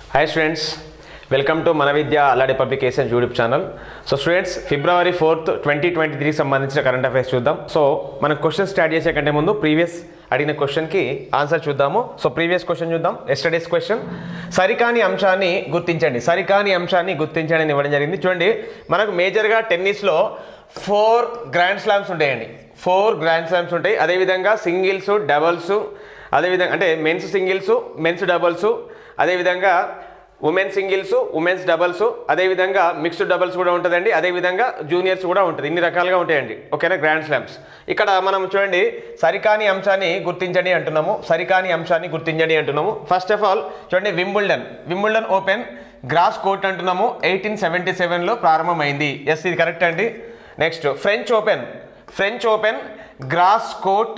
hi students welcome to మన Vidya Alladi publication YouTube channel so students February fourth twenty twenty త్రీకి సంబంధించిన current affairs చూద్దాం so మనం question start చేసే కంటే ముందు ప్రీవియస్ అడిగిన క్వశ్చన్కి ఆన్సర్ చూద్దాము సో ప్రీవియస్ క్వశ్చన్ చూద్దాం ఎస్టర్డేస్ క్వశ్చన్ సరికాని అంశాన్ని గుర్తించండి సరికాని అంశాన్ని గుర్తించండి అని ఇవ్వడం జరిగింది చూడండి మనకు మేజర్గా టెన్నిస్లో ఫోర్ గ్రాండ్ స్లామ్స్ ఉంటాయండి ఫోర్ గ్రాండ్ స్లామ్స్ ఉంటాయి అదేవిధంగా సింగిల్స్ డబల్స్ అదేవిధంగా అంటే మెన్స్ సింగిల్స్ మెన్స్ డబల్స్ అదేవిధంగా ఉమెన్ సింగిల్స్ ఉమెన్స్ డబల్స్ అదేవిధంగా మిక్స్డ్ డబల్స్ కూడా ఉంటుందండి అదేవిధంగా జూనియర్స్ కూడా ఉంటుంది ఇన్ని రకాలుగా ఉంటాయండి ఓకేనా గ్రాండ్ స్లామ్స్ ఇక్కడ మనం చూడండి సరికాని అంశాన్ని గుర్తించండి అంటున్నాము సరికాని అంశాన్ని గుర్తించండి అంటున్నాము ఫస్ట్ ఆఫ్ ఆల్ చూడండి Wimbledon Wimbledon open grass court eighteen ఎయిటీన్ సెవెంటీ సెవెన్లో ప్రారంభమైంది ఎస్ ఇది కరెక్ట్ అండి next French open French open grass court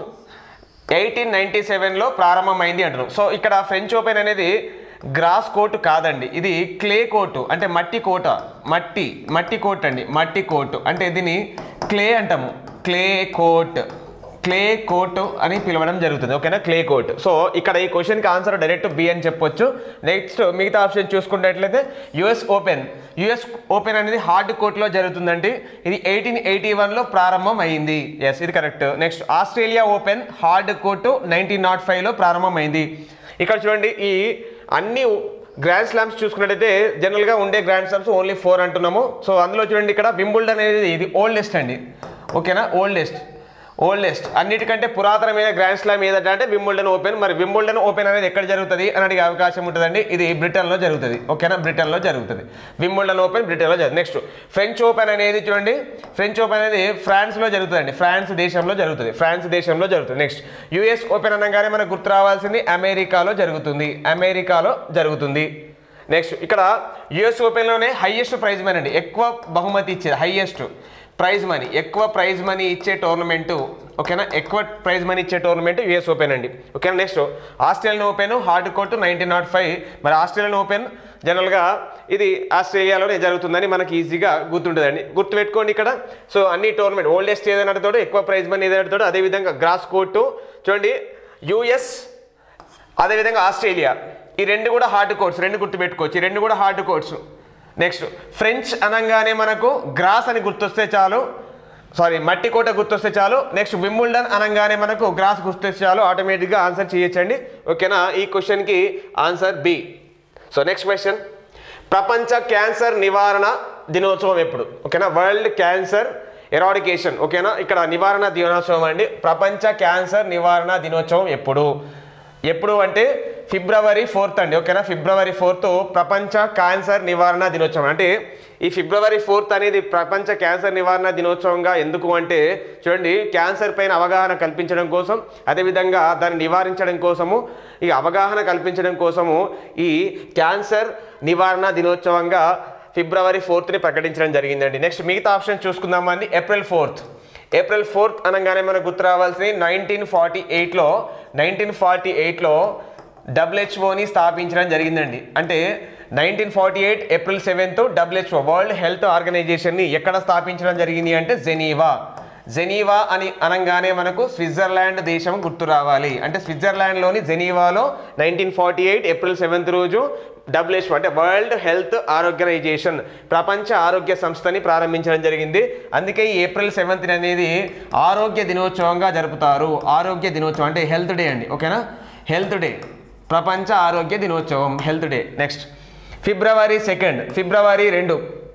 eighteen ninety సెవెన్లో ప్రారంభమైంది అంటున్నాం సో ఇక్కడ ఫ్రెంచ్ ఓపెన్ అనేది గ్రాస్ కోర్టు కాదండి ఇది క్లే కోర్టు అంటే మట్టి కోట మట్టి మట్టి కోట్ అండి మట్టి కోర్టు అంటే దీన్ని క్లే అంటాము క్లే కోట్ క్లే కోట్ అని పిలవడం జరుగుతుంది ఓకేనా క్లే కోట్ సో ఇక్కడ ఈ క్వశ్చన్కి ఆన్సర్ డైరెక్ట్ బి అని చెప్పొచ్చు నెక్స్ట్ మిగతా ఆప్షన్ చూసుకున్నట్లయితే యుఎస్ ఓపెన్ యుఎస్ ఓపెన్ అనేది హార్డ్ కోర్ట్లో జరుగుతుందండి ఇది ఎయిటీన్ ఎయిటీ వన్లో ప్రారంభం అయింది ఎస్ ఇది correct next Australia open hard court nineteen naught ఫైవ్లో ప్రారంభమైంది ఇక్కడ చూడండి ఈ అన్ని గ్రాండ్ స్లామ్స్ చూసుకున్నట్టయితే జనరల్గా ఉండే గ్రాండ్ స్లామ్స్ ఓన్లీ ఫోర్ అంటున్నాము సో అందులో చూడండి ఇక్కడ వింబుల్డన్ అనేది ఇది ఓల్డెస్ట్ అండి ఓకేనా ఓల్డెస్ట్ ఓల్డెస్ట్ అన్నిటికంటే పురాతనమైన గ్రాండ్ స్లామ్ ఏదంటే అంటే వింబుల్డన్ ఓపెన్ మరి వింబుల్డన్ ఓపెన్ అనేది ఎక్కడ జరుగుతుంది అని అడిగే అవకాశం ఉంటుందండి ఇది బ్రిటన్లో జరుగుతుంది ఓకేనా బ్రిటన్లో జరుగుతుంది వింబుల్డన్ ఓపెన్ బ్రిటన్లో జరుగుతుంది నెక్స్ట్ ఫ్రెంచ్ ఓపెన్ అనేది చూడండి ఫ్రెంచ్ ఓపెన్ అనేది ఫ్రాన్స్లో జరుగుతుందండి ఫ్రాన్స్ దేశంలో జరుగుతుంది ఫ్రాన్స్ దేశంలో జరుగుతుంది నెక్స్ట్ యుఎస్ ఓపెన్ అనగానే మనకు గుర్తు రావాల్సింది అమెరికాలో జరుగుతుంది అమెరికాలో జరుగుతుంది నెక్స్ట్ ఇక్కడ యుఎస్ ఓపెన్లోనే హైయెస్ట్ ప్రైజ్ మనీ అండి ఎక్కువ బహుమతి ఇచ్చేది హైయెస్ట్ ప్రైజ్ మనీ ఎక్కువ ప్రైజ్ మనీ ఇచ్చే టోర్నమెంటు ఓకేనా ఎక్కువ ప్రైజ్ మనీ ఇచ్చే టోర్నమెంట్ యూఎస్ ఓపెన్ అండి ఓకేనా next Australian open hard court nineteen naught five మరి ఆస్ట్రేలియన్ ఓపెన్ జనరల్గా ఇది ఆస్ట్రేలియాలోనే జరుగుతుందని మనకి ఈజీగా గుర్తుంటుందండి గుర్తుపెట్టుకోండి ఇక్కడ సో అన్ని టోర్నమెంట్ ఓల్డెస్ట్ ఏదైనా తోడు ఎక్కువ ప్రైజ్ మనీ ఏదైనా తోడు అదేవిధంగా గ్రాస్ కోర్టు చూడండి యూఎస్ అదేవిధంగా ఆస్ట్రేలియా ఈ రెండు కూడా హార్డ్ కోర్ట్స్ రెండు గుర్తుపెట్టుకోవచ్చు ఈ రెండు కూడా హార్డ్ కోర్ట్స్ నెక్స్ట్ ఫ్రెంచ్ అనగానే మనకు గ్రాస్ అని గుర్తొస్తే చాలు సారీ మట్టి కోట గుర్తొస్తే చాలు నెక్స్ట్ విమ్ముల్డన్ అనగానే మనకు గ్రాస్ గుర్తొస్తే చాలు ఆటోమేటిక్గా ఆన్సర్ చేయొచ్చండి ఓకేనా ఈ క్వశ్చన్కి answer B so next question ప్రపంచ క్యాన్సర్ నివారణ దినోత్సవం ఎప్పుడు ఓకేనా వరల్డ్ క్యాన్సర్ ఎరాడికేషన్ ఓకేనా ఇక్కడ నివారణ దినోత్సవం అండి ప్రపంచ క్యాన్సర్ నివారణ దినోత్సవం ఎప్పుడు ఎప్పుడు అంటే ఫిబ్రవరి ఫోర్త్ అండి ఓకేనా ఫిబ్రవరి ఫోర్త్ ప్రపంచ క్యాన్సర్ నివారణ దినోత్సవం అంటే ఈ ఫిబ్రవరి ఫోర్త్ అనేది ప్రపంచ క్యాన్సర్ నివారణ దినోత్సవంగా ఎందుకు అంటే చూడండి క్యాన్సర్ పైన అవగాహన కల్పించడం కోసం అదేవిధంగా దాన్ని నివారించడం కోసము ఈ అవగాహన కల్పించడం కోసము ఈ క్యాన్సర్ నివారణ దినోత్సవంగా ఫిబ్రవరి ఫోర్త్ని ప్రకటించడం జరిగిందండి నెక్స్ట్ మిగతా ఆప్షన్ చూసుకుందామండి ఏప్రిల్ ఫోర్త్ ఏప్రిల్ ఫోర్త్ అనగానే మనకు గుర్తు రావాల్సింది నైన్టీన్ ఫార్టీ ఎయిట్లో నైన్టీన్ ఫార్టీ ఎయిట్లో డబ్ల్యూహెచ్ఓని స్థాపించడం జరిగిందండి అంటే nineteen forty eight April seventh WHO world health ఆర్గనైజేషన్ని ఎక్కడ స్థాపించడం జరిగింది అంటే జెనీవా జెనీవా అని అనగానే మనకు స్విట్జర్లాండ్ దేశం గుర్తు రావాలి అంటే స్విట్జర్లాండ్లోని జెనీవాలో nineteen forty eight April seventh రోజు డబ్ల్యూహెచ్ఓ అంటే వరల్డ్ హెల్త్ ఆర్గనైజేషన్ ప్రపంచ ఆరోగ్య సంస్థని ప్రారంభించడం జరిగింది అందుకే ఈ ఏప్రిల్ సెవెంత్ అనేది ఆరోగ్య దినోత్సవంగా జరుపుతారు ఆరోగ్య దినోత్సవం అంటే హెల్త్ డే అండి ఓకేనా హెల్త్ డే ప్రపంచ ఆరోగ్య దినోత్సవం health day next February second ఫిబ్రవరి రెండు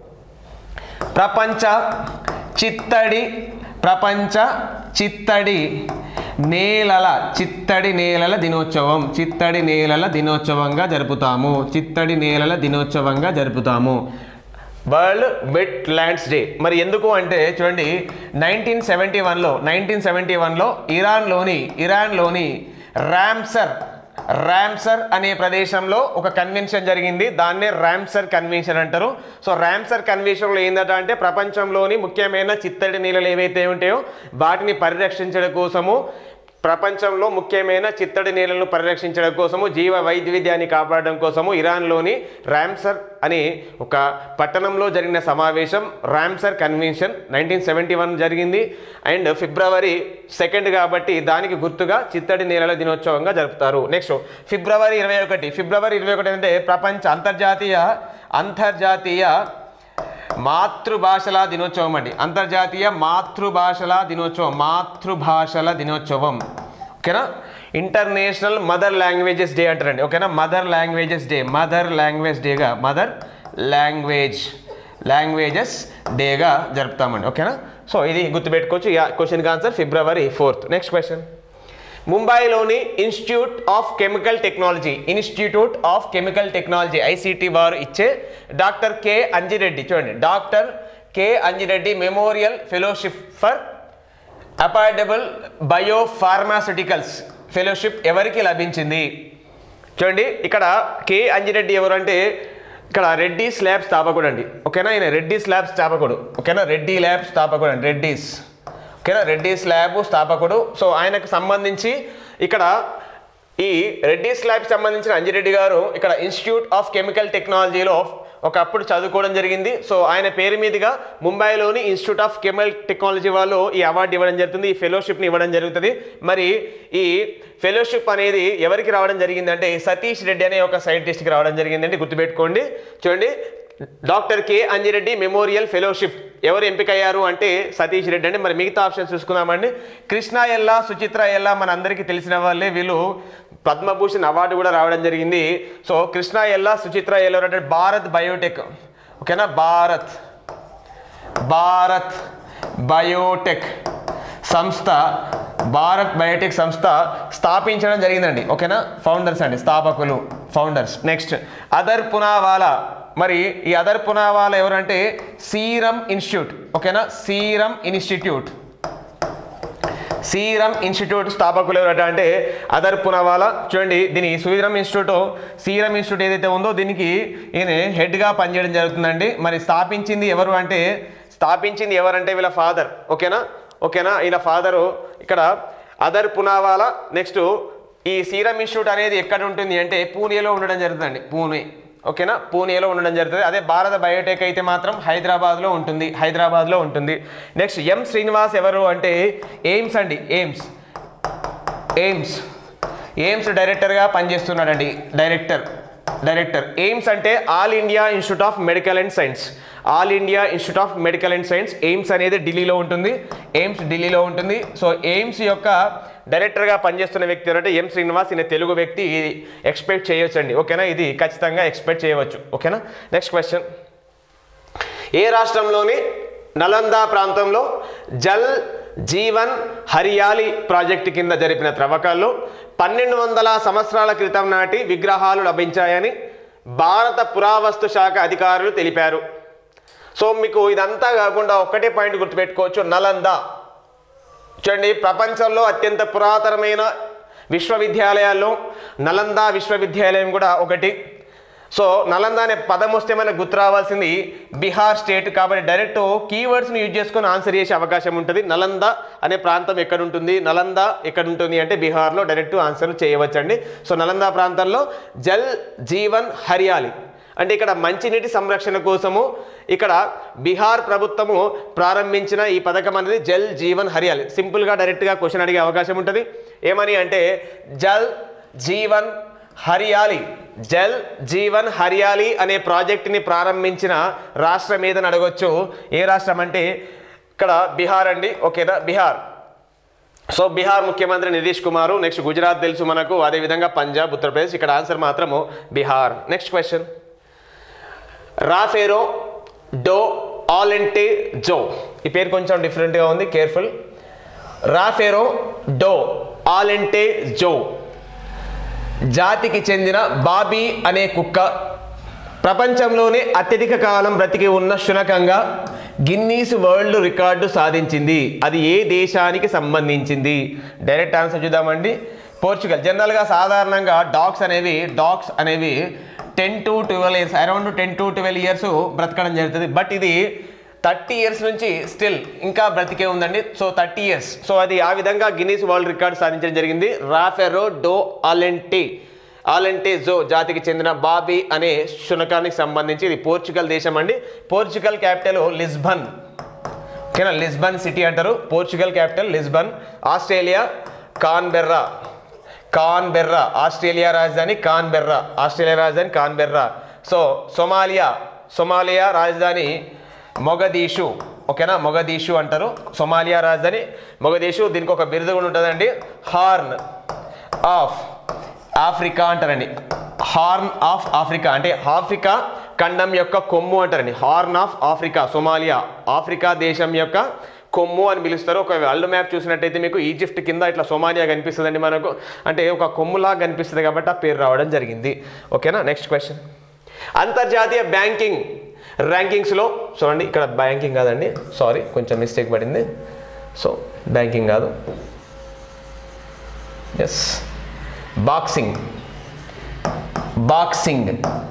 ప్రపంచ చిత్తడి ప్రపంచ చిత్తడి నేలల చిత్తడి నేలల దినోత్సవం చిత్తడి నేలల దినోత్సవంగా జరుపుతాము చిత్తడి నేలల దినోత్సవంగా జరుపుతాము వరల్డ్ వెట్ ల్యాండ్స్ డే మరి ఎందుకు అంటే చూడండి నైన్టీన్ సెవెంటీ వన్లో నైన్టీన్ సెవెంటీ వన్లో ఇరాన్లోని ఇరాన్లోని ర్యామ్సర్ ర్యామ్సర్ అనే ప్రదేశంలో ఒక కన్వెన్షన్ జరిగింది దాన్నే ర్యామ్సర్ కన్వెన్షన్ అంటారు సో ర్యామ్సర్ కన్వెన్షన్లో ఏందట అంటే ప్రపంచంలోని ముఖ్యమైన చిత్తడి నీళ్ళలు ఏవైతే ఉంటాయో వాటిని పరిరక్షించడం కోసము ప్రపంచంలో ముఖ్యమైన చిత్తడి నేలలను పరిరక్షించడం కోసము జీవ వైవిధ్యాన్ని కాపాడడం కోసము ఇరాన్లోని ర్యామ్సర్ అని ఒక పట్టణంలో జరిగిన సమావేశం Ramsar convention nineteen seventy one జరిగింది అండ్ ఫిబ్రవరి సెకండ్ కాబట్టి దానికి గుర్తుగా చిత్తడి నేలల దినోత్సవంగా జరుపుతారు నెక్స్ట్ ఫిబ్రవరి ఇరవై ఒకటి ఫిబ్రవరి ఇరవై ఒకటి అంటే ప్రపంచ అంతర్జాతీయ అంతర్జాతీయ మాతృభాషల దినోత్సవం అండి అంతర్జాతీయ మాతృభాషల దినోత్సవం మాతృభాషల దినోత్సవం ఓకేనా ఇంటర్నేషనల్ మదర్ లాంగ్వేజెస్ డే అంటారండి ఓకేనా mother languages day mother language డేగా మదర్ లాంగ్వేజ్ లాంగ్వేజెస్ డేగా జరుపుతామండి ఓకేనా సో ఇది గుర్తుపెట్టుకోవచ్చు క్వశ్చన్కి answer February fourth next question ముంబైలోని institute of chemical technology institute of chemical technology ICT వారు ఇచ్చే డాక్టర్ కె అంజిరెడ్డి చూడండి doctor K Anji Reddy memorial fellowship for affordable biopharmaceuticals fellowship ఎవరికి లభించింది చూడండి ఇక్కడ కె అంజిరెడ్డి ఎవరంటే ఇక్కడ రెడ్డి స్లాబ్ స్థాపకుడు అండి ఓకేనా ఈయన రెడ్డి స్లాబ్ స్థాపకుడు ఓకేనా రెడ్డి ల్యాబ్ స్థాపకుడు అండి రెడ్డిస్ ఓకేనా రెడ్డిస్ ల్యాబ్ స్థాపకుడు సో ఆయనకు సంబంధించి ఇక్కడ ఈ రెడ్డిస్ ల్యాబ్కి సంబంధించిన అంజిరెడ్డి గారు ఇక్కడ ఇన్స్టిట్యూట్ ఆఫ్ కెమికల్ టెక్నాలజీలో ఒకప్పుడు చదువుకోవడం జరిగింది సో ఆయన పేరు మీదుగా ముంబైలోని ఇన్స్టిట్యూట్ ఆఫ్ కెమికల్ టెక్నాలజీ వాళ్ళు ఈ అవార్డు ఇవ్వడం జరుగుతుంది ఈ ఫెలోషిప్ని ఇవ్వడం జరుగుతుంది మరి ఈ ఫెలోషిప్ అనేది ఎవరికి రావడం జరిగింది అంటే సతీష్ రెడ్డి అనే ఒక సైంటిస్ట్కి రావడం జరిగిందండి గుర్తుపెట్టుకోండి చూడండి doctor K Anji Reddy memorial fellowship ఎవరు ఎంపికయ్యారు అంటే సతీష్ రెడ్డి అండి మరి మిగతా ఆప్షన్స్ చూసుకుందామండి కృష్ణ ఎల్లా సుచిత్ర ఎల్లా మన అందరికీ తెలిసిన వాళ్ళే వీళ్ళు పద్మభూషణ్ అవార్డు కూడా రావడం జరిగింది సో కృష్ణ ఎల్లా సుచిత్ర ఎల్లా అంటే భారత్ బయోటెక్ ఓకేనా భారత్ భారత్ బయోటెక్ సంస్థ భారత్ బయోటెక్ సంస్థ స్థాపించడం జరిగిందండి ఓకేనా ఫౌండర్స్ అండి స్థాపకులు ఫౌండర్స్ నెక్స్ట్ అదర్ పునావాలా మరి ఈ అదర్ పునావాలా ఎవరంటే సీరం ఇన్స్టిట్యూట్ ఓకేనా సీరం ఇన్స్టిట్యూట్ సీరం ఇన్స్టిట్యూట్ స్థాపకులు ఎవరట అంటే అదర్ పునవాలా చూడండి దీని సీరం ఇన్స్టిట్యూట్ సీరం ఇన్స్టిట్యూట్ ఏదైతే ఉందో దీనికి ఈయన హెడ్గా పనిచేయడం జరుగుతుందండి మరి స్థాపించింది ఎవరు అంటే స్థాపించింది ఎవరంటే వీళ్ళ ఫాదర్ ఓకేనా ఓకేనా ఈయన ఫాదరు ఇక్కడ అదర్ పునావాలా నెక్స్ట్ ఈ సీరం ఇన్స్టిట్యూట్ అనేది ఎక్కడ ఉంటుంది అంటే పూణేలో ఉండడం జరుగుతుందండి పూణే ఓకేనా పూణేలో ఉండడం జరుగుతుంది అదే భారత బయోటెక్ అయితే మాత్రం హైదరాబాద్లో ఉంటుంది హైదరాబాద్లో ఉంటుంది నెక్స్ట్ ఎం శ్రీనివాస్ ఎవరు అంటే ఎయిమ్స్ అండి ఎయిమ్స్ ఎయిమ్స్ ఎయిమ్స్ డైరెక్టర్గా పనిచేస్తున్నాడండి డైరెక్టర్ డైరెక్టర్ ఎయిమ్స్ అంటే all India institute of medical and science all India institute of medical and science AIIMS అనేది ఢిల్లీలో ఉంటుంది ఎయిమ్స్ ఢిల్లీలో ఉంటుంది సో ఎయిమ్స్ యొక్క డైరెక్టర్గా పనిచేస్తున్న వ్యక్తి ఎవరంటే ఎం శ్రీనివాస్ ఈయన తెలుగు వ్యక్తి ఎక్స్పెక్ట్ చేయొచ్చు అండి ఓకేనా ఇది ఖచ్చితంగా ఎక్స్పెక్ట్ చేయవచ్చు ఓకేనా నెక్స్ట్ క్వశ్చన్ ఏ రాష్ట్రంలోని నలంద ప్రాంతంలో జల్ జీవన్ హరియాలి ప్రాజెక్టు కింద జరిపిన త్రవ్వకాల్లో పన్నెండు వందల సంవత్సరాల క్రితం నాటి విగ్రహాలు లభించాయని భారత పురావస్తు శాఖ అధికారులు తెలిపారు సో మీకు ఇదంతా కాకుండా ఒక్కటే పాయింట్ గుర్తుపెట్టుకోవచ్చు నలంద చూడండి ప్రపంచంలో అత్యంత పురాతనమైన విశ్వవిద్యాలయాల్లో నలంద విశ్వవిద్యాలయం కూడా ఒకటి సో నలంద అనే పదం వస్తే మనకు గుర్తు రావాల్సింది బీహార్ స్టేట్ కాబట్టి డైరెక్ట్ కీవర్డ్స్ని యూజ్ చేసుకొని ఆన్సర్ చేసే అవకాశం ఉంటుంది నలంద అనే ప్రాంతం ఎక్కడ ఉంటుంది నలంద ఎక్కడ ఉంటుంది అంటే బీహార్లో డైరెక్ట్ ఆన్సర్ చేయవచ్చండి సో నలంద ప్రాంతంలో జల్ జీవన్ హరియాలి అంటే ఇక్కడ మంచినీటి సంరక్షణ కోసము ఇక్కడ బీహార్ ప్రభుత్వము ప్రారంభించిన ఈ పథకం అనేది జల్ జీవన్ హరియాలి సింపుల్గా డైరెక్ట్గా క్వశ్చన్ అడిగే అవకాశం ఉంటుంది ఏమని అంటే జల్ జీవన్ హరియాలి జల్ జీవన్ హరియాలి అనే ప్రాజెక్టుని ప్రారంభించిన రాష్ట్రం ఏదని అడగొచ్చు ఏ రాష్ట్రం అంటే ఇక్కడ బీహార్ అండి ఓకేనా బీహార్ సో బీహార్ ముఖ్యమంత్రి నితీష్ కుమార్ నెక్స్ట్ గుజరాత్ తెలుసు మనకు అదేవిధంగా పంజాబ్ ఉత్తరప్రదేశ్ ఇక్కడ ఆన్సర్ మాత్రము Bihar next question Rafeiro do Alentejo జో ఈ పేరు కొంచెం డిఫరెంట్గా ఉంది కేర్ఫుల్ రాఫెరో డో ఆలెంటే జో జాతికి చెందిన బాబీ అనే కుక్క ప్రపంచంలోనే అత్యధిక కాలం బ్రతికి ఉన్న శునకంగా గిన్నీస్ వరల్డ్ రికార్డు సాధించింది అది ఏ దేశానికి సంబంధించింది డైరెక్ట్ ఆన్సర్ చూద్దామండి పోర్చుగల్ జనరల్గా సాధారణంగా డాగ్స్ అనేవి డాగ్స్ అనేవి ten to twelve years around ten to twelve years బ్రతకడం జరుగుతుంది బట్ ఇది థర్టీ ఇయర్స్ నుంచి స్టిల్ ఇంకా బ్రతికే ఉందండి సో థర్టీ ఇయర్స్ సో అది ఆ విధంగా గిన్నీస్ వరల్డ్ రికార్డ్ సాధించడం జరిగింది రాఫెరో డో ఆలెంటి ఆలెంటే జో జాతికి చెందిన బాబీ అనే శునకానికి సంబంధించి ఇది పోర్చుగల్ దేశం అండి పోర్చుగల్ క్యాపిటల్ లిస్బన్ ఓకేనా లిస్బన్ సిటీ అంటారు Portugal capital Lisbon Australia Canberra Canberra Australia రాజధాని కాన్బెర్రా ఆస్ట్రేలియా రాజధాని కాన్బెర్రా సో సొమాలియా సొమాలియా రాజధాని మొగదీషు ఓకేనా మొగదీషు అంటారు సొమాలియా రాజధాని మొగదీషు దీనికి ఒక బిరుదు కూడా ఉంటుందండి హార్న్ ఆఫ్ ఆఫ్రికా అంటారండి హార్న్ ఆఫ్ ఆఫ్రికా అంటే ఆఫ్రికా ఖండం యొక్క కొమ్ము అంటారండి horn of Africa Somalia Africa దేశం యొక్క కొమ్ము అని పిలుస్తారు ఒక వరల్డ్ మ్యాప్ చూసినట్టయితే మీకు ఈజిప్ట్ కింద ఇట్లా సొమాలియా కనిపిస్తుందండి మనకు అంటే ఒక కొమ్ములా కనిపిస్తుంది కాబట్టి ఆ పేరు రావడం జరిగింది ఓకేనా నెక్స్ట్ క్వశ్చన్ అంతర్జాతీయ బ్యాంకింగ్ ర్యాంకింగ్స్లో చూడండి ఇక్కడ బ్యాంకింగ్ కాదండి సారీ కొంచెం మిస్టేక్ పడింది సో బ్యాంకింగ్ కాదు ఎస్ బాక్సింగ్ బాక్సింగ్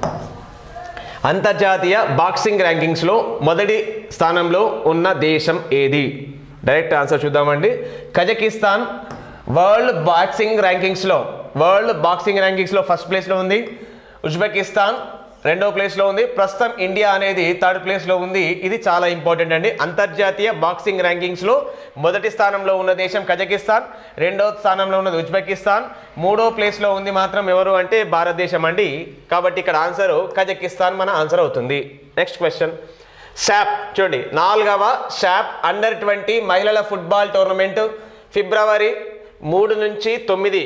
అంతర్జాతీయ బాక్సింగ్ ర్యాంకింగ్స్లో మొదటి స్థానంలో ఉన్న దేశం ఏది డైరెక్ట్ ఆన్సర్ చూద్దామండి కజకిస్తాన్ వరల్డ్ బాక్సింగ్ ర్యాంకింగ్స్లో వరల్డ్ బాక్సింగ్ ర్యాంకింగ్స్లో ఫస్ట్ ప్లేస్లో ఉంది ఉజ్బెకిస్తాన్ రెండో ప్లేస్లో ఉంది ప్రస్తుతం ఇండియా అనేది థర్డ్ ప్లేస్లో ఉంది ఇది చాలా ఇంపార్టెంట్ అండి అంతర్జాతీయ బాక్సింగ్ ర్యాంకింగ్స్లో మొదటి స్థానంలో ఉన్న దేశం కజకిస్తాన్ రెండో స్థానంలో ఉన్నది ఉజ్బెకిస్తాన్ మూడో ప్లేస్లో ఉంది మాత్రం ఎవరు అంటే భారతదేశం అండి కాబట్టి ఇక్కడ ఆన్సర్ కజకిస్తాన్ మన ఆన్సర్ అవుతుంది నెక్స్ట్ క్వశ్చన్ శాప్ చూడండి నాలుగవ శాప్ అండర్ ట్వంటీ మహిళల ఫుట్బాల్ టోర్నమెంట్ ఫిబ్రవరి మూడు నుంచి తొమ్మిది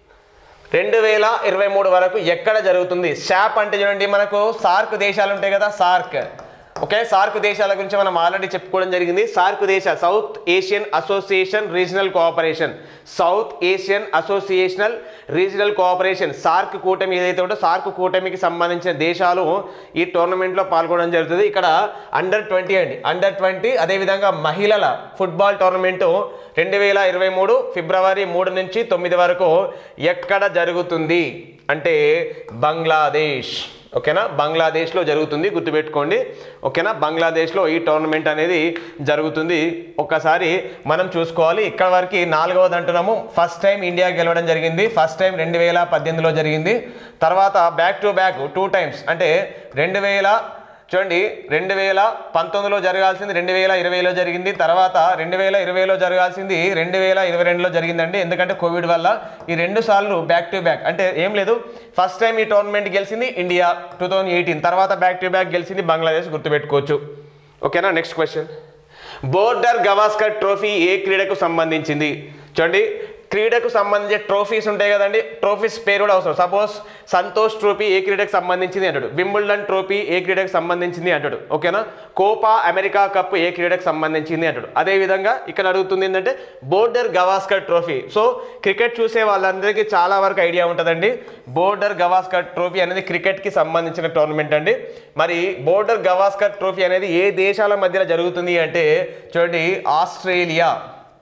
రెండు వేల ఇరవై మూడు వరకు ఎక్కడ జరుగుతుంది శాప్ అంటే చూడండి మనకు సార్క్ దేశాలు ఉంటాయి కదా సార్క్ ఓకే సార్క్ దేశాల గురించి మనం ఆల్రెడీ చెప్పుకోవడం జరిగింది సార్క్ దేశ south Asian association regional cooperation south Asian associational regional cooperation SAARC కూటమి ఏదైతే ఉందో సార్క్ కూటమికి సంబంధించిన దేశాలు ఈ టోర్నమెంట్లో పాల్గొనడం జరుగుతుంది ఇక్కడ అండర్ ట్వంటీ అండి అండర్ ట్వంటీ అదేవిధంగా మహిళల ఫుట్బాల్ టోర్నమెంటు రెండు వేల ఇరవై మూడు ఫిబ్రవరి మూడు నుంచి తొమ్మిది వరకు ఎక్కడ జరుగుతుంది అంటే బంగ్లాదేశ్ ఓకేనా బంగ్లాదేశ్లో జరుగుతుంది గుర్తుపెట్టుకోండి ఓకేనా బంగ్లాదేశ్లో ఈ టోర్నమెంట్ అనేది జరుగుతుంది ఒక్కసారి మనం చూసుకోవాలి ఇక్కడ వరకు నాలుగవది అంటున్నాము ఫస్ట్ టైం ఇండియా గెలవడం జరిగింది ఫస్ట్ టైం రెండు వేల పద్దెనిమిదిలో జరిగింది తర్వాత back to back two times అంటే రెండు వేల చూడండి రెండు వేల పంతొమ్మిదిలో జరగాల్సింది రెండు వేల ఇరవైలో జరిగింది తర్వాత రెండు వేల ఇరవైలో జరగాల్సింది రెండు వేల ఇరవై రెండులో జరిగిందండి ఎందుకంటే కోవిడ్ వల్ల ఈ రెండు సార్లు బ్యాక్ టు బ్యాక్ అంటే ఏం లేదు ఫస్ట్ టైం ఈ టోర్నమెంట్ గెలిచింది ఇండియా టూ థౌజండ్ ఎయిటీన్ తర్వాత బ్యాక్ టు బ్యాక్ గెలిచింది బంగ్లాదేశ్ గుర్తుపెట్టుకోవచ్చు ఓకేనా next question Border Gavaskar trophy ఏ క్రీడకు సంబంధించింది చూడండి క్రీడకు సంబంధించి ట్రోఫీస్ ఉంటాయి కదండి ట్రోఫీస్ పేరు కూడా అవసరం సపోజ్ సంతోష్ ట్రోఫీ ఏ క్రీడకు సంబంధించింది అంటాడు వింబుల్డన్ ట్రోఫీ ఏ క్రీడకు సంబంధించింది అంటాడు ఓకేనా కోపా అమెరికా కప్ ఏ క్రీడకు సంబంధించింది అంటాడు అదేవిధంగా ఇక్కడ అడుగుతుంది ఏంటంటే Border Gavaskar trophy so cricket చూసే వాళ్ళందరికీ చాలా వరకు ఐడియా ఉంటుందండి బోర్డర్ గవాస్కర్ ట్రోఫీ అనేది క్రికెట్కి సంబంధించిన టోర్నమెంట్ అండి మరి బోర్డర్ గవాస్కర్ ట్రోఫీ అనేది ఏ దేశాల మధ్యలో జరుగుతుంది అంటే చూడండి ఆస్ట్రేలియా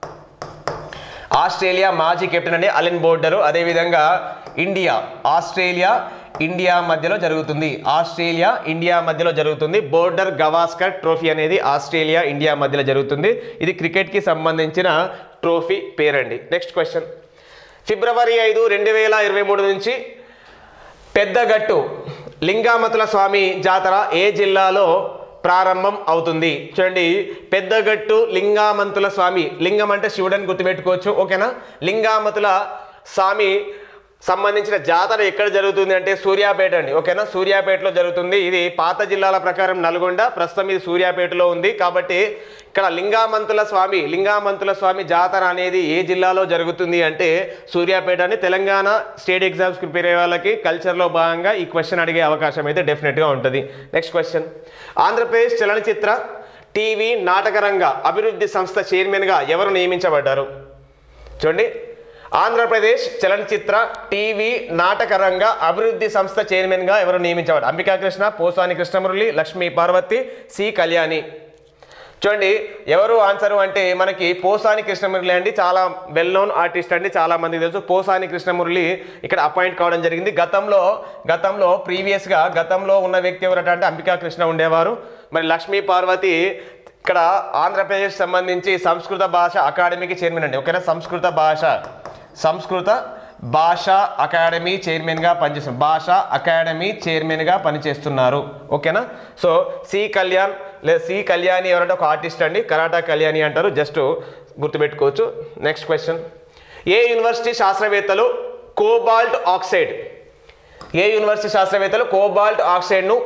ఆస్ట్రేలియా మాజీ కెప్టెన్ అండి అలెన్ బోర్డరు అదేవిధంగా ఇండియా ఆస్ట్రేలియా ఇండియా మధ్యలో జరుగుతుంది ఆస్ట్రేలియా ఇండియా మధ్యలో జరుగుతుంది బోర్డర్ గవాస్కర్ ట్రోఫీ అనేది ఆస్ట్రేలియా ఇండియా మధ్యలో జరుగుతుంది ఇది క్రికెట్కి సంబంధించిన ట్రోఫీ పేరండి నెక్స్ట్ క్వశ్చన్ ఫిబ్రవరి ఐదు రెండు వేల ఇరవై మూడు నుంచి పెద్దగట్టు లింగామతుల స్వామి జాతర ఏ జిల్లాలో ప్రారంభం అవుతుంది చూడండి పెద్దగట్టు లింగామంతుల స్వామి లింగం అంటే శివుడని గుర్తుపెట్టుకోవచ్చు ఓకేనా లింగామతుల స్వామి సంబంధించిన జాతర ఎక్కడ జరుగుతుంది అంటే సూర్యాపేట అండి ఓకేనా సూర్యాపేటలో జరుగుతుంది ఇది పాత జిల్లాల ప్రకారం నల్గొండ ప్రస్తుతం ఇది సూర్యాపేటలో ఉంది కాబట్టి ఇక్కడ లింగామంతుల స్వామి లింగామంతుల స్వామి జాతర అనేది ఏ జిల్లాలో జరుగుతుంది అంటే సూర్యాపేట అని తెలంగాణ స్టేట్ ఎగ్జామ్స్ ప్రిపేర్ అయ్యే వాళ్ళకి కల్చర్లో భాగంగా ఈ క్వశ్చన్ అడిగే అవకాశం అయితే డెఫినెట్గా ఉంటుంది నెక్స్ట్ క్వశ్చన్ ఆంధ్రప్రదేశ్ చలనచిత్ర టీవీ నాటకరంగ అభివృద్ధి సంస్థ చైర్మన్గా ఎవరు నియమించబడ్డారు చూడండి ఆంధ్రప్రదేశ్ చలనచిత్ర టీవీ నాటకరంగ అభివృద్ధి సంస్థ చైర్మన్గా ఎవరు నియమించబడ్డారు అంబికా కృష్ణ పోసాని కృష్ణమురళి లక్ష్మీ పార్వతి సి కళ్యాణి చూడండి ఎవరు ఆన్సరు అంటే మనకి పోసాని కృష్ణమురళి అండి చాలా వెల్ నోన్ ఆర్టిస్ట్ అండి చాలా మందికి తెలుసు పోసాని కృష్ణమురళి ఇక్కడ అపాయింట్ కావడం జరిగింది గతంలో గతంలో ప్రీవియస్గా గతంలో ఉన్న వ్యక్తి ఎవరట అంటే అంబికా కృష్ణ ఉండేవారు మరి లక్ష్మీ పార్వతి ఇక్కడ ఆంధ్రప్రదేశ్ సంబంధించి సంస్కృత భాష అకాడమీకి చైర్మన్ అండి ఓకేనా సంస్కృత భాష సంస్కృత భాష అకాడమీ చైర్మన్గా పనిచేస్తున్నారు భాష అకాడమీ చైర్మన్గా పనిచేస్తున్నారు ఓకేనా సో సి కళ్యాణ్ లేదా సి కళ్యాణి ఎవరంటే ఒక ఆర్టిస్ట్ అండి కరాటా కళ్యాణి అంటారు జస్ట్ గుర్తుపెట్టుకోవచ్చు నెక్స్ట్ క్వశ్చన్ ఏ యూనివర్సిటీ శాస్త్రవేత్తలు కోబాల్ట్ ఆక్సైడ్ ఏ యూనివర్సిటీ శాస్త్రవేత్తలు కోబాల్ట్ ఆక్సైడ్ను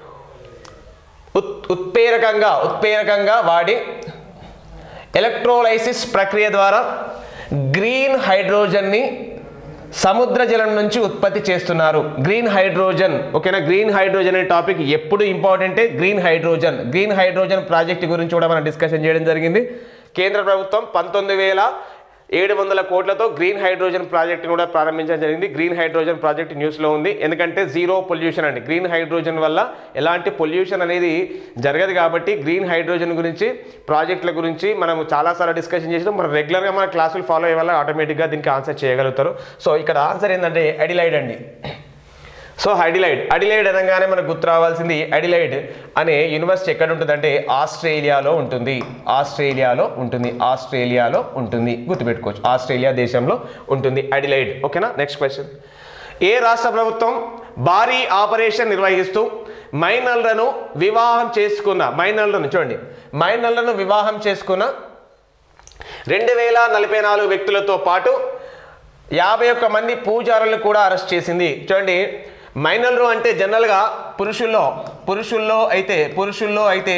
ఉత్ ఉత్ప్రేరకంగా ఉత్ప్రేరకంగా వాడి ఎలక్ట్రోలైసిస్ ప్రక్రియ ద్వారా గ్రీన్ హైడ్రోజన్ని సముద్ర జలం నుంచి ఉత్పత్తి చేస్తున్నారు గ్రీన్ హైడ్రోజన్ ఓకేనా గ్రీన్ హైడ్రోజన్ అనే టాపిక్ ఎప్పుడు ఇంపార్టెంటే green hydrogen green hydrogen project గురించి కూడా మనం డిస్కషన్ చేయడం జరిగింది కేంద్ర ప్రభుత్వం పంతొమ్మిది వేల ఏడు వందల కోట్లతో గ్రీన్ హైడ్రోజన్ ప్రాజెక్ట్ని కూడా ప్రారంభించడం జరిగింది గ్రీన్ హైడ్రోజన్ ప్రాజెక్ట్ న్యూస్లో ఉంది ఎందుకంటే జీరో పొల్యూషన్ అండి గ్రీన్ హైడ్రోజన్ వల్ల ఎలాంటి పొల్యూషన్ అనేది జరగదు కాబట్టి గ్రీన్ హైడ్రోజన్ గురించి ప్రాజెక్టుల గురించి మనం చాలాసార్లు డిస్కషన్ చేసినాం మనం రెగ్యులర్గా మన క్లాసులు ఫాలో అయ్యే వల్ల ఆటోమేటిక్గా దీనికి ఆన్సర్ చేయగలుగుతారు సో ఇక్కడ ఆన్సర్ ఏంటంటే అడిలైడ్ అండి సో అడిలైడ్ అడిలైడ్ అనగానే మనకు గుర్తు రావాల్సింది అడిలైడ్ అనే యూనివర్సిటీ ఎక్కడ ఉంటుందంటే ఆస్ట్రేలియాలో ఉంటుంది ఆస్ట్రేలియాలో ఉంటుంది ఆస్ట్రేలియాలో ఉంటుంది గుర్తుపెట్టుకోవచ్చు ఆస్ట్రేలియా దేశంలో ఉంటుంది అడిలైడ్ ఓకేనా నెక్స్ట్ క్వశ్చన్ ఏ రాష్ట్ర ప్రభుత్వం భారీ ఆపరేషన్ నిర్వహిస్తూ మైనర్లను వివాహం చేసుకున్న మైనర్లను చూడండి మైనర్లను వివాహం చేసుకున్న రెండు వేల నలభై నాలుగు వ్యక్తులతో పాటు యాభై ఒక్క మంది పూజారులను కూడా అరెస్ట్ చేసింది చూడండి మైనర్లు అంటే జనరల్గా పురుషుల్లో పురుషుల్లో అయితే పురుషుల్లో అయితే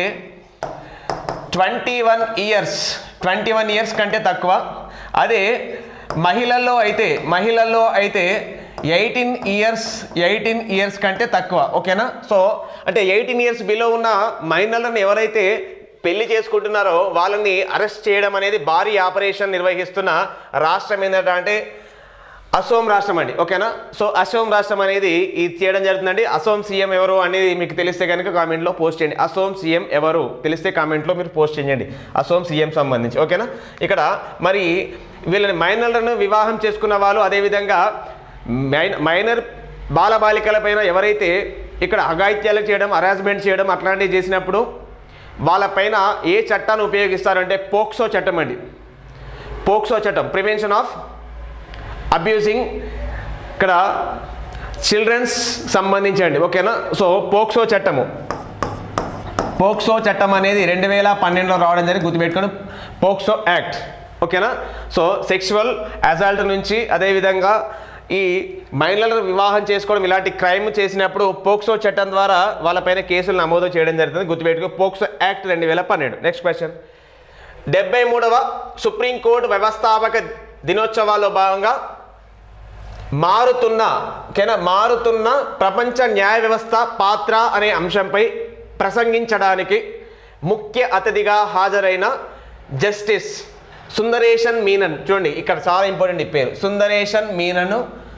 twenty one years twenty one years కంటే తక్కువ అదే మహిళల్లో అయితే మహిళల్లో అయితే ఎయిటీన్ ఇయర్స్ ఎయిటీన్ ఇయర్స్ కంటే తక్కువ ఓకేనా సో అంటే ఎయిటీన్ ఇయర్స్ బిలో ఉన్న మైనర్లను ఎవరైతే పెళ్లి చేసుకుంటున్నారో వాళ్ళని అరెస్ట్ చేయడం అనేది భారీ ఆపరేషన్ నిర్వహిస్తున్న రాష్ట్రం ఏంటంటే అసోం రాష్ట్రం అండి ఓకేనా సో అసోం రాష్ట్రం అనేది ఇది చేయడం జరుగుతుందండి అసోం సీఎం ఎవరు అనేది మీకు తెలిస్తే కనుక కామెంట్లో పోస్ట్ చేయండి అసోం సీఎం ఎవరు తెలిస్తే కామెంట్లో మీరు పోస్ట్ చేయండి అసోం సీఎం సంబంధించి ఓకేనా ఇక్కడ మరి వీళ్ళని మైనర్లను వివాహం చేసుకున్న వాళ్ళు అదేవిధంగా మైన్ మైనర్ బాలబాలికల పైన ఎవరైతే ఇక్కడ అఘాయిత్యాలు చేయడం హరాస్మెంట్ చేయడం అట్లాంటివి చేసినప్పుడు వాళ్ళపైన ఏ చట్టాన్ని ఉపయోగిస్తారంటే పోక్సో చట్టం అండి పోక్సో చట్టం ప్రివెన్షన్ ఆఫ్ అబ్యూజింగ్ ఇక్కడ చిల్డ్రన్స్ సంబంధించండి ఓకేనా సో పోక్సో చట్టము పోక్సో చట్టం అనేది రెండు వేల పన్నెండులో రావడం జరిగింది గుర్తుపెట్టుకొని పోక్సో యాక్ట్ ఓకేనా సో సెక్షువల్ అసాల్ట్ నుంచి అదేవిధంగా ఈ మహిళలను వివాహం చేసుకోవడం ఇలాంటి క్రైమ్ చేసినప్పుడు పోక్సో చట్టం ద్వారా వాళ్ళపైన కేసులు నమోదు చేయడం జరుగుతుంది గుర్తుపెట్టుకో పోక్సో యాక్ట్ రెండు వేల పన్నెండు నెక్స్ట్ క్వశ్చన్ డెబ్బై మూడవ సుప్రీంకోర్టు వ్యవస్థాపక దినోత్సవాల్లో భాగంగా మారుతున్న ఓకేనా మారుతున్న ప్రపంచ న్యాయ వ్యవస్థ పాత్ర అనే అంశంపై ప్రసంగించడానికి ముఖ్య అతిథిగా హాజరైన జస్టిస్ సుందరేషన్ మీనన్ చూడండి ఇక్కడ చాలా ఇంపార్టెంట్ ఈ పేరు సుందరేషన్ మీనన్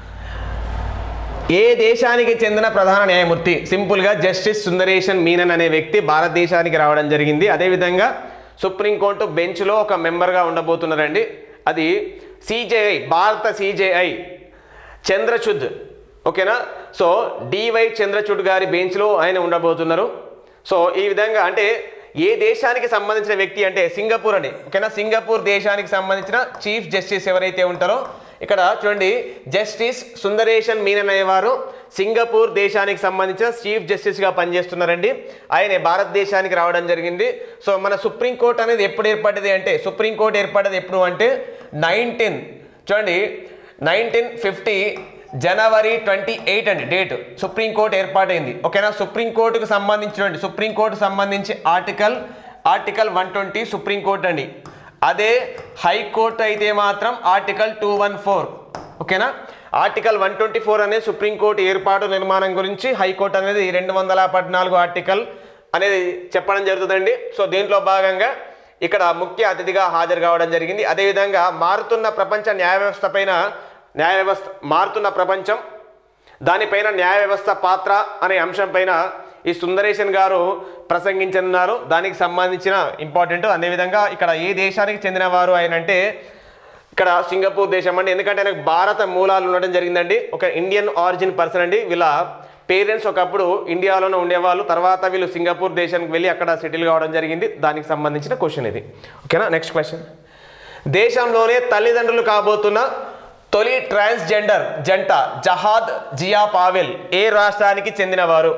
ఏ దేశానికి చెందిన ప్రధాన న్యాయమూర్తి సింపుల్గా జస్టిస్ సుందరేషన్ మీనన్ అనే వ్యక్తి భారతదేశానికి రావడం జరిగింది అదేవిధంగా సుప్రీంకోర్టు బెంచ్లో ఒక మెంబర్గా ఉండబోతున్నారండి అది సిజేఐ భారత సిజేఐ చంద్రచూడ్ ఓకేనా సో డివై చంద్రచూడ్ గారి బెంచ్లో ఆయన ఉండబోతున్నారు సో ఈ విధంగా అంటే ఏ దేశానికి సంబంధించిన వ్యక్తి అంటే సింగపూర్ అండి ఓకేనా సింగపూర్ దేశానికి సంబంధించిన చీఫ్ జస్టిస్ ఎవరైతే ఉంటారో ఇక్కడ చూడండి జస్టిస్ సుందరేషన్ మీనన్ అనేవారు సింగపూర్ దేశానికి సంబంధించిన చీఫ్ జస్టిస్గా పనిచేస్తున్నారండి ఆయన భారతదేశానికి రావడం జరిగింది సో మన సుప్రీంకోర్టు అనేది ఎప్పుడు ఏర్పడ్డది అంటే సుప్రీంకోర్టు ఏర్పడ్డది ఎప్పుడు అంటే నైన్టీన్ చూడండి nineteen fifty January twenty eight అండి డేట్ సుప్రీంకోర్టు ఏర్పాటైంది ఓకేనా సుప్రీంకోర్టుకు సంబంధించినటువంటి సుప్రీంకోర్టు సంబంధించి article article one twenty supreme court అండి అదే హైకోర్టు అయితే మాత్రం ఆర్టికల్ టూ వన్ ఫోర్ ఓకేనా ఆర్టికల్ వన్ ట్వంటీ ఫోర్ అనేది సుప్రీంకోర్టు ఏర్పాటు నిర్మాణం గురించి హైకోర్టు అనేది రెండు వందల పద్నాలుగు ఆర్టికల్ అనేది చెప్పడం జరుగుతుందండి సో దీంట్లో భాగంగా ఇక్కడ ముఖ్య అతిథిగా హాజరు కావడం జరిగింది అదేవిధంగా మారుతున్న ప్రపంచ న్యాయ వ్యవస్థ పైన న్యాయ వ్యవస్థ మారుతున్న ప్రపంచం దానిపైన న్యాయ వ్యవస్థ పాత్ర అనే అంశం పైన ఈ సుందరేశన్ గారు ప్రసంగించనున్నారు దానికి సంబంధించిన ఇంపార్టెంట్ అదేవిధంగా ఇక్కడ ఏ దేశానికి చెందిన వారు ఆయన అంటే ఇక్కడ సింగపూర్ దేశం అండి ఎందుకంటే ఆయనకు భారత మూలాలు ఉండడం జరిగిందండి ఒక ఇండియన్ ఆరిజిన్ పర్సన్ అండి వీళ్ళ పేరెంట్స్ ఒకప్పుడు ఇండియాలోనే ఉండేవాళ్ళు తర్వాత వీళ్ళు సింగపూర్ దేశానికి వెళ్ళి అక్కడ సెటిల్ కావడం జరిగింది దానికి సంబంధించిన క్వశ్చన్ ఇది ఓకేనా నెక్స్ట్ క్వశ్చన్ దేశంలోనే తల్లిదండ్రులు కాబోతున్న తొలి ట్రాన్స్జెండర్ జంట జహాద్ జియా పావెల్ ఏ రాష్ట్రానికి చెందినవారు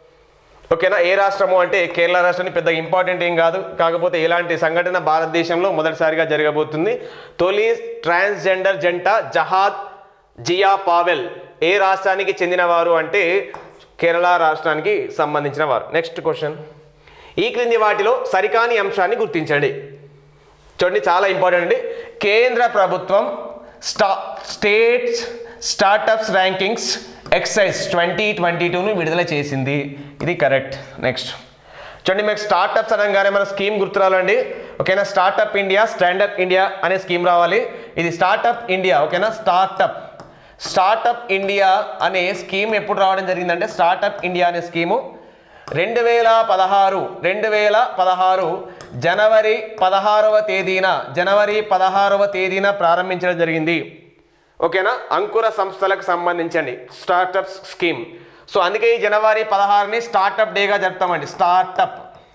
ఓకేనా ఏ రాష్ట్రము అంటే కేరళ రాష్ట్రానికి పెద్ద ఇంపార్టెంట్ ఏం కాదు కాకపోతే ఇలాంటి సంఘటన భారతదేశంలో మొదటిసారిగా జరగబోతుంది తొలి ట్రాన్స్జెండర్ జంట జహాద్ జియా పావెల్ ఏ రాష్ట్రానికి చెందినవారు అంటే కేరళ రాష్ట్రానికి సంబంధించిన వారు నెక్స్ట్ క్వశ్చన్ ఈ క్రింది వాటిలో సరికాని అంశాన్ని గుర్తించండి చూడండి చాలా ఇంపార్టెంట్ అండి కేంద్ర ప్రభుత్వం స్టా states startups rankings excise twenty twenty టూను విడుదల చేసింది ఇది కరెక్ట్ నెక్స్ట్ చూడండి మీకు స్టార్టప్స్ అనగానే మన స్కీమ్ గుర్తురాలండి ఓకేనా స్టార్టప్ ఇండియా స్టాండప్ ఇండియా అనే స్కీమ్ రావాలి ఇది స్టార్టప్ ఇండియా ఓకేనా స్టార్టప్ స్టార్టప్ ఇండియా అనే స్కీమ్ ఎప్పుడు రావడం జరిగిందంటే స్టార్టప్ ఇండియా అనే స్కీము రెండు వేల పదహారు రెండు వేల పదహారు జనవరి పదహారవ తేదీన జనవరి పదహారవ తేదీన ప్రారంభించడం జరిగింది ఓకేనా అంకుర సంస్థలకు సంబంధించండి స్టార్టప్స్ స్కీమ్ సో అందుకే ఈ జనవరి పదహారుని స్టార్టప్ డేగా జరుపుతామండి స్టార్టప్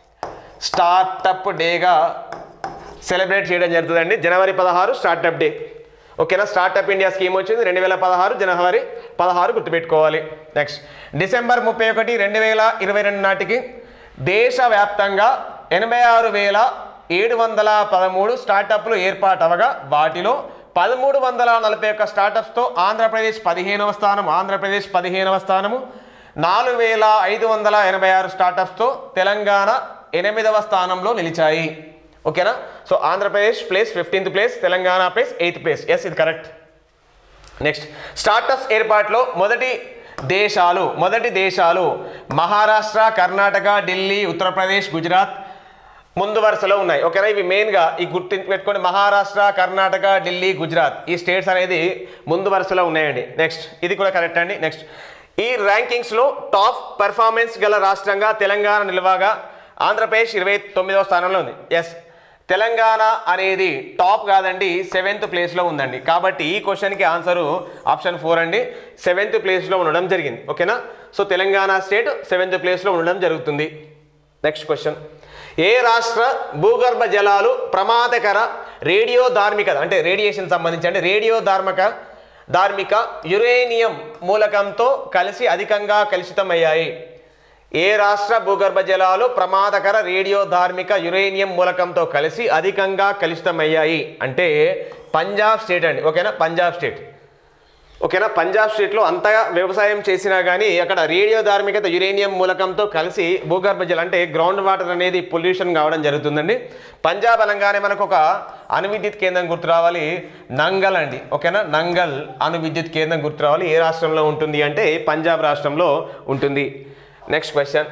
స్టార్టప్ డేగా సెలబ్రేట్ చేయడం జరుగుతుందండి జనవరి పదహారు స్టార్టప్ డే ఓకేనా స్టార్టప్ ఇండియా స్కీమ్ వచ్చింది రెండు వేల పదహారు జనవరి పదహారు గుర్తుపెట్టుకోవాలి నెక్స్ట్ డిసెంబర్ ముప్పై ఒకటి రెండు వేల ఇరవై రెండు నాటికి దేశవ్యాప్తంగా ఎనభై ఆరు వేల ఏడు వందల పదమూడు స్టార్టప్లు ఏర్పాటవగా వాటిలో పదమూడు వందల నలభై ఒక్క స్టార్టప్స్తో ఆంధ్రప్రదేశ్ పదిహేనవ స్థానం ఆంధ్రప్రదేశ్ పదిహేనవ స్థానము నాలుగు వేల ఐదు వందల ఎనభై ఆరు స్టార్టప్స్తో తెలంగాణ ఎనిమిదవ స్థానంలో నిలిచాయి ఓకేనా so Andhra Pradesh place fifteenth place Telangana place eighth place yes ఇది కరెక్ట్ నెక్స్ట్ స్టార్టప్స్ ఏర్పాటులో మొదటి దేశాలు మొదటి దేశాలు మహారాష్ట్ర కర్ణాటక ఢిల్లీ ఉత్తరప్రదేశ్ గుజరాత్ ముందు వరుసలో ఉన్నాయి ఓకేనా ఇవి మెయిన్గా ఈ గుర్తు పెట్టుకోండి మహారాష్ట్ర కర్ణాటక ఢిల్లీ గుజరాత్ ఈ స్టేట్స్ అనేది ముందు వరుసలో ఉన్నాయండి నెక్స్ట్ ఇది కూడా కరెక్ట్ అండి నెక్స్ట్ ఈ ర్యాంకింగ్స్లో టాప్ పెర్ఫార్మెన్స్ గల రాష్ట్రంగా తెలంగాణ నిలవగా ఆంధ్రప్రదేశ్ ఇరవై తొమ్మిదవ స్థానంలో ఉంది ఎస్ తెలంగాణ అనేది టాప్ కాదండి సెవెంత్ ప్లేస్లో ఉందండి కాబట్టి ఈ క్వశ్చన్కి ఆన్సరు ఆప్షన్ ఫోర్ అండి సెవెంత్ ప్లేస్లో ఉండడం జరిగింది ఓకేనా సో తెలంగాణ స్టేట్ సెవెంత్ ప్లేస్లో ఉండడం జరుగుతుంది నెక్స్ట్ క్వశ్చన్ ఏ రాష్ట్ర భూగర్భ జలాలు ప్రమాదకర రేడియో ధార్మిక అంటే రేడియేషన్ సంబంధించి అంటే రేడియో ధార్మిక ధార్మిక యురేనియం మూలకంతో కలిసి అధికంగా కలుషితమయ్యాయి ఏ రాష్ట్ర భూగర్భ జలాలు ప్రమాదకర రేడియో ధార్మిక యురేనియం మూలకంతో కలిసి అధికంగా కలుషితమయ్యాయి అంటే పంజాబ్ స్టేట్ అండి ఓకేనా పంజాబ్ స్టేట్ ఓకేనా పంజాబ్ స్టేట్లో అంతగా వ్యవసాయం చేసినా కానీ అక్కడ రేడియో ధార్మికత యురేనియం మూలకంతో కలిసి భూగర్భ జలం అంటే గ్రౌండ్ వాటర్ అనేది పొల్యూషన్ కావడం జరుగుతుందండి పంజాబ్ అనగానే మనకు ఒక అణు విద్యుత్ కేంద్రం గుర్తు రావాలి నంగల్ అండి ఓకేనా నంగల్ అణు విద్యుత్ కేంద్రం గుర్తు రావాలి ఏ రాష్ట్రంలో ఉంటుంది అంటే పంజాబ్ రాష్ట్రంలో ఉంటుంది నెక్స్ట్ క్వశ్చన్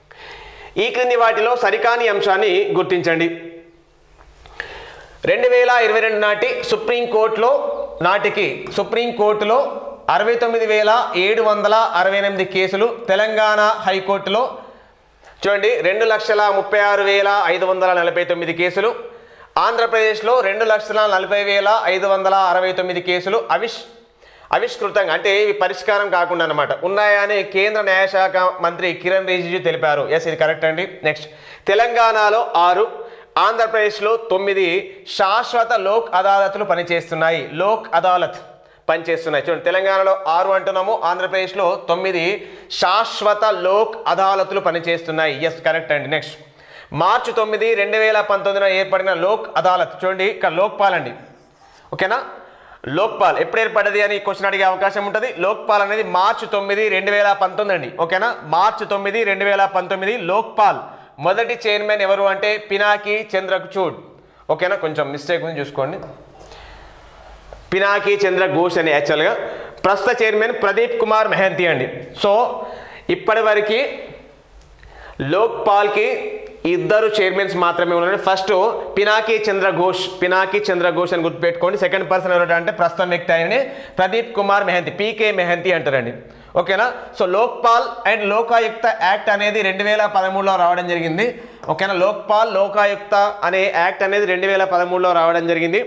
ఈ క్రింది వాటిలో సరికాని అంశాన్ని గుర్తించండి రెండు వేల ఇరవై రెండు నాటి సుప్రీంకోర్టులో నాటికి సుప్రీంకోర్టులో అరవై తొమ్మిది వేల ఏడు వందల అరవై ఎనిమిది కేసులు తెలంగాణ హైకోర్టులో చూడండి రెండు లక్షల ముప్పై ఆరు వేల ఐదు వందల నలభై తొమ్మిది కేసులు ఆంధ్రప్రదేశ్లో రెండు లక్షల నలభై వేల ఐదు వందల అరవై తొమ్మిది కేసులు అవిష్ అవిష్కృతంగా అంటే ఇవి పరిష్కారం కాకుండా అనమాట ఉన్నాయని కేంద్ర న్యాయశాఖ మంత్రి కిరణ్ రిజిజు తెలిపారు ఎస్ ఇది కరెక్ట్ అండి నెక్స్ట్ తెలంగాణలో ఆరు ఆంధ్రప్రదేశ్లో తొమ్మిది శాశ్వత లోక్ అదాలత్లు పనిచేస్తున్నాయి లోక్ అదాలత్ పనిచేస్తున్నాయి చూడండి తెలంగాణలో ఆరు అంటున్నాము ఆంధ్రప్రదేశ్లో తొమ్మిది శాశ్వత లోక్ అదాలతులు పనిచేస్తున్నాయి ఎస్ కరెక్ట్ అండి నెక్స్ట్ మార్చి తొమ్మిది రెండు వేల పంతొమ్మిదిన ఏర్పడిన లోక్ అదాలత్ చూడండి ఇక్కడ లోక్పాల్ అండి ఓకేనా లోక్పాల్ ఎప్పుడు ఏర్పడ్డది అని క్వశ్చన్ అడిగే అవకాశం ఉంటుంది లోక్పాల్ అనేది మార్చి తొమ్మిది రెండు వేల పంతొమ్మిది అండి ఓకేనా మార్చి తొమ్మిది రెండు వేల పంతొమ్మిది లోక్పాల్ మొదటి చైర్మన్ ఎవరు అంటే పినాకి చంద్రచూడ్ ఓకేనా కొంచెం మిస్టేక్ ఉంది చూసుకోండి పినాకి చంద్ర ఘోష్ అని యాక్చువల్గా ప్రస్తుత చైర్మన్ ప్రదీప్ కుమార్ మెహంతి అండి సో ఇప్పటి వరకు లోక్పాల్కి ఇద్దరు చైర్మన్స్ మాత్రమే ఉన్నారు ఫస్ట్ పినాకి చంద్ర ఘోష్ పినాకి చంద్ర ఘోష్ అని గుర్తుపెట్టుకోండి సెకండ్ పర్సన్ ఎవరు అంటే ప్రస్తుతం వ్యక్తి ఆయనని ప్రదీప్ కుమార్ మెహంతి పీకే మెహంతి అంటారండి ఓకేనా so Lokpal and Lokayukta act అనేది రెండు వేల పదమూడులో రావడం జరిగింది ఓకేనా లోక్పాల్ లోకాయుక్త అనే యాక్ట్ అనేది రెండు వేల పదమూడులో రావడం జరిగింది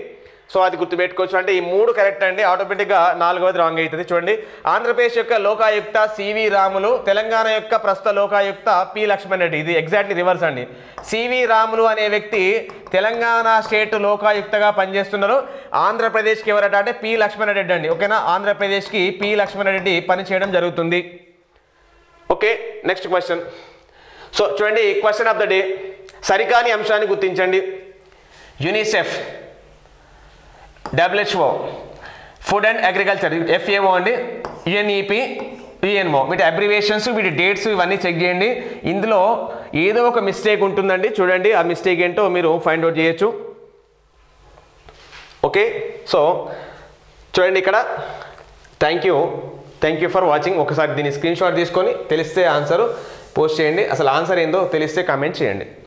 సో అది గుర్తుపెట్టుకోవచ్చు అంటే ఈ మూడు కరెక్ట్ అండి ఆటోమేటిక్గా నాలుగవది రాంగ్ అవుతుంది చూడండి ఆంధ్రప్రదేశ్ యొక్క లోకాయుక్త సివి రాములు తెలంగాణ యొక్క ప్రస్తుత లోకాయుక్త పి లక్ష్మణ్ రెడ్డి ఇది ఎగ్జాక్ట్లీ రివర్స్ అండి సివి రాములు అనే వ్యక్తి తెలంగాణ స్టేట్ లోకాయుక్తగా పనిచేస్తున్నారు ఆంధ్రప్రదేశ్కి ఎవరట అంటే పి లక్ష్మణ్ రెడ్డి అండి ఓకేనా ఆంధ్రప్రదేశ్కి పి లక్ష్మణ్ రెడ్డి పనిచేయడం జరుగుతుంది ఓకే నెక్స్ట్ క్వశ్చన్ సో చూడండి క్వశ్చన్ ఆఫ్ ద డే సరికాని అంశాన్ని గుర్తించండి UNICEF WHO food and agriculture FAO అండి యుఎన్ఈపి యుఎన్ఓ వీటి అబ్రివేషన్స్ వీటి డేట్స్ ఇవన్నీ చెక్ చేయండి ఇందులో ఏదో ఒక మిస్టేక్ ఉంటుందండి చూడండి ఆ మిస్టేక్ ఏంటో మీరు ఫైండ్ అవుట్ చేయొచ్చు ఓకే సో చూడండి ఇక్కడ thank you thank you for watching ఒకసారి దీన్ని స్క్రీన్ షాట్ తీసుకొని తెలిస్తే ఆన్సర్ పోస్ట్ చేయండి అసలు ఆన్సర్ ఏందో తెలిస్తే కామెంట్ చేయండి